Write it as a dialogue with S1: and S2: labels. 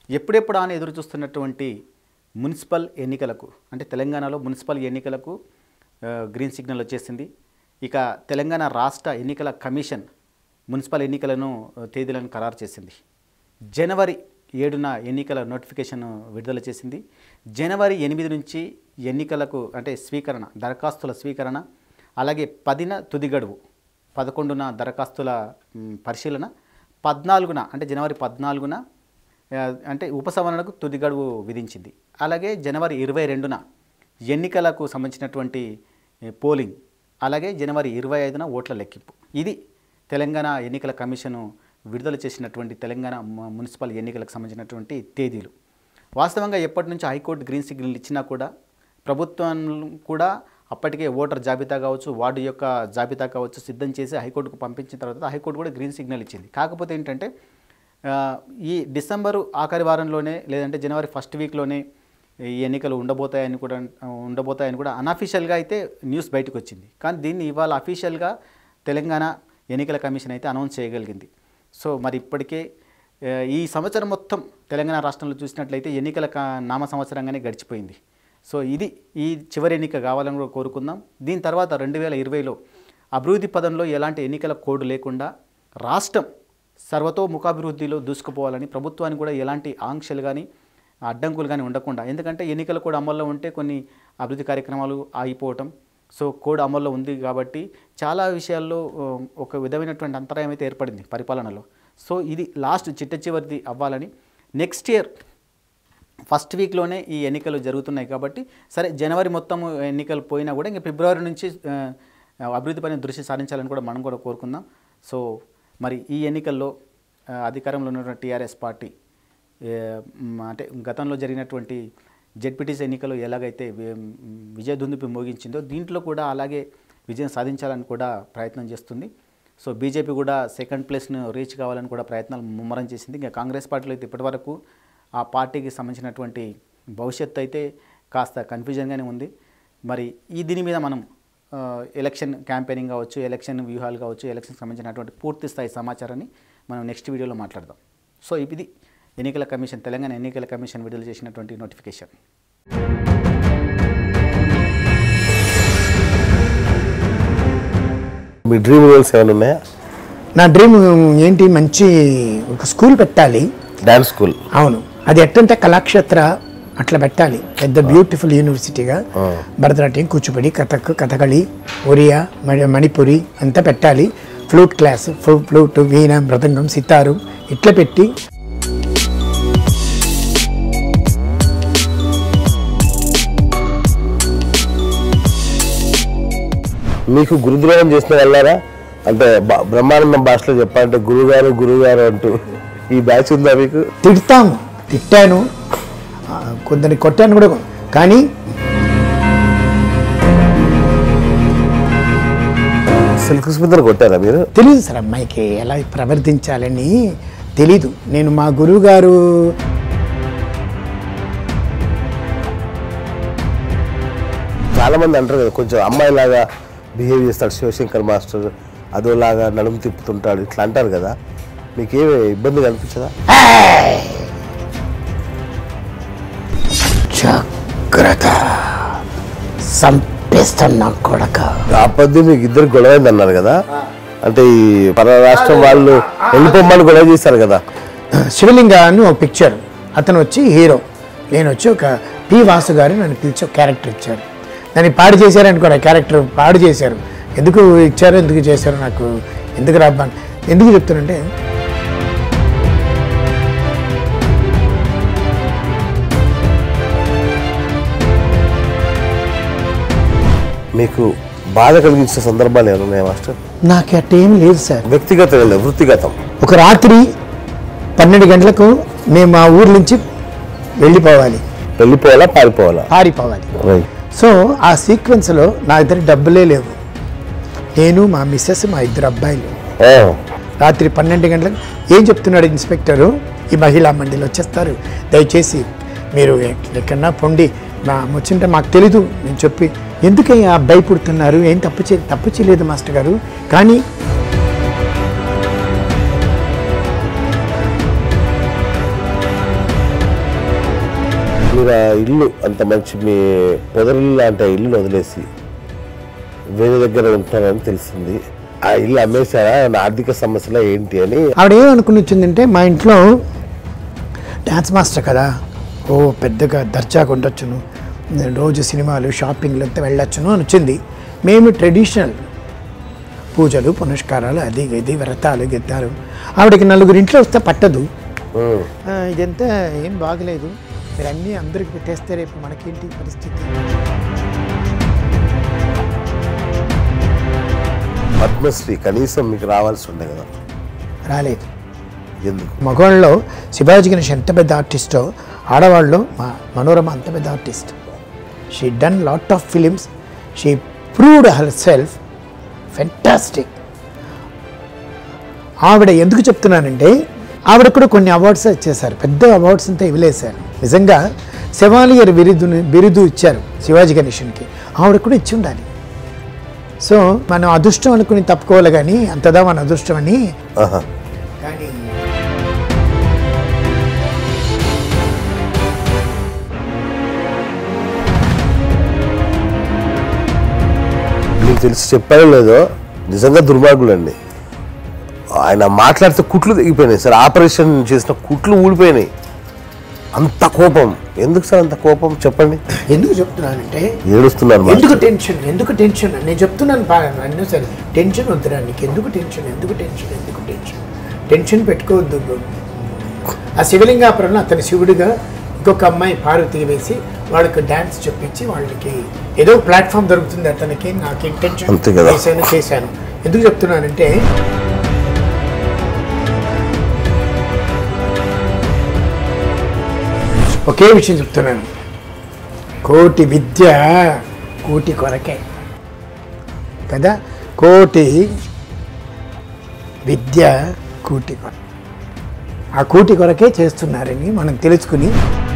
S1: ఎప్పుడెప్పుడు అని ఎదురు చూస్తున్నటువంటి మున్సిపల్ ఎన్నికలకు అంటే తెలంగాణలో మున్సిపల్ ఎన్నికలకు ఆ, గ్రీన్ సిగ్నల్ వచ్చేసింది ఇక తెలంగాణ రాష్ట్ర ఎన్నికల కమిషన్ మున్సిపల్ ఎన్నికలను ఆ, తేదీలను ఖరారు చేసింది జనవరి ఏడున ఎన్నికల నోటిఫికేషన్ విడుదల చేసింది జనవరి ఎనిమిది నుంచి ఎన్నికలకు అంటే స్వీకరణ దరఖాస్తుల స్వీకరణ అలాగే పదిన తుది గడువు పదకొండున దరఖాస్తుల మ్, పరిశీలన పద్నాలుగున అంటే జనవరి పద్నాలుగున ఆ, అంటే ఉపసంహరణకు తుది గడువు విధించింది అలాగే జనవరి ఇరవై రెండున ఎన్నికలకు సంబంధించినటువంటి ఏ, పోలింగ్ అలాగే జనవరి ఇరవై ఐదున ఓట్ల లెక్కింపు ఇది తెలంగాణ ఎన్నికల కమిషను విడుదల చేసినటువంటి తెలంగాణ ము- మున్సిపల్ ఎన్నికలకు సంబంధించినటువంటి తేదీలు వాస్తవంగా ఎప్పటి నుంచి హైకోర్టు గ్రీన్ సిగ్నల్ ఇచ్చినా కూడా ప్రభుత్వం కూడా అప్పటికే ఓటర్ జాబితా కావచ్చు వార్డు యొక్క జాబితా కావచ్చు సిద్ధం చేసి హైకోర్టుకు పంపించిన తర్వాత హైకోర్టు కూడా గ్రీన్ సిగ్నల్ ఇచ్చింది కాకపోతే ఏంటంటే ఆ, ఈ డిసెంబరు ఆఖరి వారంలోనే లేదంటే జనవరి ఫస్ట్ వీక్లోనే ఈ ఎన్నికలు ఉండబోతాయని కూడా ఉండబోతాయని కూడా అనఫీషియల్గా అయితే న్యూస్ బయటకు వచ్చింది కానీ దీన్ని ఇవాళ అఫీషియల్గా తెలంగాణ ఎన్నికల కమిషన్ అయితే అనౌన్స్ చేయగలిగింది సో మరి ఇప్పటికే ఆ, ఈ సంవత్సరం మొత్తం తెలంగాణ రాష్ట్రంలో చూసినట్లయితే ఎన్నికల కా- నామ సంవత్సరంగానే గడిచిపోయింది సో ఇది ఈ చివరి ఎన్నిక కావాలని కూడా కోరుకుందాం దీని తర్వాత రెండు వేల ఇరవైలో అభివృద్ధి పదంలో ఎలాంటి ఎన్నికల కోడ్ లేకుండా రాష్ట్రం సర్వతోముఖాభివృద్ధిలో దూసుకుపోవాలని ప్రభుత్వానికి కూడా ఎలాంటి ఆంక్షలు కానీ అడ్డంకులు కానీ ఉండకుండా ఎందుకంటే ఎన్నికలు కూడా అమల్లో ఉంటే కొన్ని అభివృద్ధి కార్యక్రమాలు ఆగిపోవటం సో కోడ్ అమల్లో ఉంది కాబట్టి చాలా విషయాల్లో ఆ, ఒక విధమైనటువంటి అంతరాయం అయితే ఏర్పడింది పరిపాలనలో సో ఇది లాస్ట్ చిట్ట చివరిది అవ్వాలని నెక్స్ట్ ఇయర్ ఫస్ట్ వీక్లోనే ఈ ఎన్నికలు జరుగుతున్నాయి కాబట్టి సరే జనవరి మొత్తం ఎన్నికలు పోయినా కూడా ఇంకా ఫిబ్రవరి నుంచి ఆ, అభివృద్ధి పైన దృష్టి సారించాలని కూడా మనం కూడా కోరుకుందాం సో మరి ఈ ఎన్నికల్లో ఆ, అధికారంలో ఉన్నటువంటి టీఆర్ఎస్ పార్టీ ఏ, మ్, అంటే గతంలో జరిగినటువంటి జెడ్పీటీసీ ఎన్నికలు ఎలాగైతే వి- మ్, విజయ దుందుపి మోగించిందో దీంట్లో కూడా అలాగే విజయం సాధించాలని కూడా ప్రయత్నం చేస్తుంది సో బీజేపీ కూడా సెకండ్ ప్లేస్ను రీచ్ కావాలని కూడా ప్రయత్నాలు ముమ్మరం చేసింది ఇంకా కాంగ్రెస్ పార్టీలో అయితే ఇప్పటివరకు ఆ పార్టీకి సంబంధించినటువంటి భవిష్యత్తు అయితే కాస్త కన్ఫ్యూజన్గానే ఉంది మరి ఈ దీని మీద మనం ఆ, ఎలక్షన్ క్యాంపెయినింగ్ కావచ్చు ఎలక్షన్ వ్యూహాలు కావచ్చు ఎలక్షన్కి సంబంధించినటువంటి పూర్తి స్థాయి సమాచారాన్ని మనం నెక్స్ట్ వీడియోలో మాట్లాడదాం సో ఇది ఎన్నికల కమిషన్ తెలంగాణ ఎన్నికల కమిషన్ విడుదల చేసినటువంటి నోటిఫికేషన్
S2: మీ డ్రీమ్ గోల్స్ ఏమైనా ఉన్నాయా
S3: నా డ్రీమ్ ఏంటి మంచి ఒక స్కూల్ పెట్టాలి
S2: డాన్స్ స్కూల్
S3: అవును అది ఎట్టంటే కళాక్షేత్ర అట్లా పెట్టాలి పెద్ద బ్యూటిఫుల్ యూనివర్సిటీగా భరతనాట్యం కూచిపూడి కథక్ కథകളി ఒరియా మరి మణిపురి అంతా పెట్టాలి flute class flute veena mridangam sitar ఇట్లా పెట్టి
S2: మీకు గురుద్రోహం చేసిన వెళ్ళారా అంటే బ- బ్రహ్మానందం భాషలో చెప్పాలంటే గురుగారు గురుగారు అంటూ ఈ బ్యాచ్ ఉందా మీకు
S3: తిడతాము తిట్టాను ఆ, కొందరిని కొట్టాను కూడా కానీ
S2: సిల్క్ స్మితను కొట్టారా మీరు
S3: తెలియదు సార్ అమ్మాయికి ఎలా ప్రవర్తించాలని తెలీదు నేను మా గురువు గారు
S2: చాలా మంది అంటారు కదా కొంచెం అమ్మాయిలాగా బిహేవ్ చేస్తాడు శివశంకర్ మాస్టర్ అదోలాగా నడుము తిప్పుతుంటాడు ఇట్లా అంటారు కదా మీకేమి ఇబ్బంది కనిపించదా
S3: జాగ్రత్త సంపేస్తున్నా కొడక
S2: ఆ పద్యం మీకు ఇద్దరు గొడవైంది అన్నారు కదా అంటే ఈ పర రాష్ట్రం వాళ్ళు వెళ్ళిపోమ్మని గొడవ చేశారు కదా
S3: శివలింగ అని ఒక పిక్చర్ అతను వచ్చి హీరో నేను వచ్చి ఒక పి వాసు గారు నన్ను పిలిచి ఒక క్యారెక్టర్ ఇచ్చారు దాన్ని పాడు చేశారు అనుకోండి ఆ క్యారెక్టర్ పాడు చేశారు ఎందుకు ఇచ్చారు ఎందుకు చేశారు నాకు ఎందుకు రాబ్బా ఎందుకు చెప్తానంటే
S2: మీకు బాధ కలిగించిన సందర్భాలు ఏమైనా ఉన్నాయా మాస్టర్
S3: నాకు అట్టేం లేదు సార్
S2: వ్యక్తిగతం లేదు వృత్తిగతం
S3: ఒక రాత్రి పన్నెండు గంటలకు మేము మా ఊరు నుంచి వెళ్ళిపోవాలి
S2: వెళ్ళిపోవాలా పారిపోవాలా
S3: పారిపోవాలి
S2: రైట్
S3: సో ఆ సీక్వెన్స్లో నా ఇద్దరు డబ్బులే లేవు నేను మా మిస్సెస్ మా ఇద్దరు అబ్బాయిలు రాత్రి పన్నెండు గంటలకు ఏం చెప్తున్నాడు ఇన్స్పెక్టరు ఈ మహిళా మండలి వచ్చేస్తారు దయచేసి మీరు ఎక్- ఎక్కడన్నా పొండి మా వచ్చింటే మాకు తెలీదు నేను చెప్పి ఎందుకు ఆ అబ్బాయి పుడుతున్నారు ఏం తప్పు చే తప్పు చేయలేదు మాస్టర్ గారు కానీ
S2: మీరు ఆ ఇల్లు అంత మంచి మీ పొదరిల్లు లాంటి ఆ ఇల్లు వదిలేసి వేరే దగ్గర ఉంటున్నారని తెలిసింది ఆ ఇల్లు అమ్మేశారా ఏమైనా ఆర్థిక సమస్యలు ఏంటి అని
S3: ఆవిడ ఏమనుకుని వచ్చిందంటే మా ఇంట్లో డ్యాన్స్ మాస్టర్ కదా ఓ పెద్దగా దర్జాగా ఉండొచ్చును నేను రోజు సినిమాలు షాపింగ్లు అంతా వెళ్ళొచ్చును అని వచ్చింది మేము ట్రెడిషనల్ పూజలు పునస్కారాలు అది ఇది వ్రతాలు గిత్తాలు ఆవిడకి నలుగురు ఇంట్లో వస్తే పట్టదు
S2: ఉమ్.
S3: ఆ, ఇదంతా ఏం బాగలేదు మీరు అన్నీ అందరికి పెట్టేస్తే రేపు మనకేంటి పరిస్థితి
S2: పద్మశ్రీ కనీసం మీకు రావాల్సి ఉండే కదా
S3: రాలేదు
S2: ఎందుకు
S3: మగవాళ్ళలో శివాజీ గణేష్ ఎంత పెద్ద ఆర్టిస్టో ఆడవాళ్ళు మా మనోరమ అంత పెద్ద artist she done lot of films she proved herself fantastic ఆవిడ ఎందుకు చెప్తున్నానంటే ఆవిడ కూడా కొన్ని అవార్డ్స్ ఇచ్చేశారు పెద్ద అవార్డ్స్ అంతా ఇవ్వలేశారు నిజంగా శివాలియర్ బిరుదుని బిరుదు ఇచ్చారు శివాజీ గణేషన్కి ఆవిడ కూడా ఇచ్చి ఉండాలి సో మనం అదృష్టం అనుకుని తప్పుకోవాలి కానీ అంతదా మన అదృష్టం అని
S2: ఆహా.
S3: కానీ
S2: మీకు తెలిసి చెప్పారో లేదో నిజంగా దుర్మార్గులండి ఆయన మాట్లాడితే కుట్లు తెగిపోయినాయి సార్ ఆపరేషన్ చేసిన కుట్లు ఊడిపోయినాయి అంత కోపం ఎందుకు సార్ అంత కోపం చెప్పండి
S3: ఎందుకు చెప్తున్నానంటే
S2: ఏడుస్తున్నారు మాస్టర్.
S3: ఎందుకు టెన్షన్ ఎందుకు టెన్షన్ నేను చెప్తున్నాను బా- అన్నీ సరే టెన్షన్ వద్దురా నీకు ఎందుకు టెన్షన్ ఎందుకు టెన్షన్ ఎందుకు టెన్షన్ టెన్షన్ పెట్టుకోవద్దు ఆ శివలింగాపురంలో అతని శివుడిగా ఇంకొక అమ్మాయి పార్వతి వేసి వాళ్ళకి డ్యాన్స్ చెప్పించి వాళ్ళకి ఏదో ప్లాట్ఫామ్ దొరుకుతుంది అతనికి నాకు ఇంటెన్షన్
S2: అంతే కదా.
S3: చేశాను చేశాను ఎందుకు చెప్తున్నానంటే ఒకే విషయం చెప్తున్నాను కోటి విద్య కోటి కొరకే కదా కోటి విద్య కోటి కొర ఆ కోటి కొరకే చేస్తున్నారని మనం తెలుసుకుని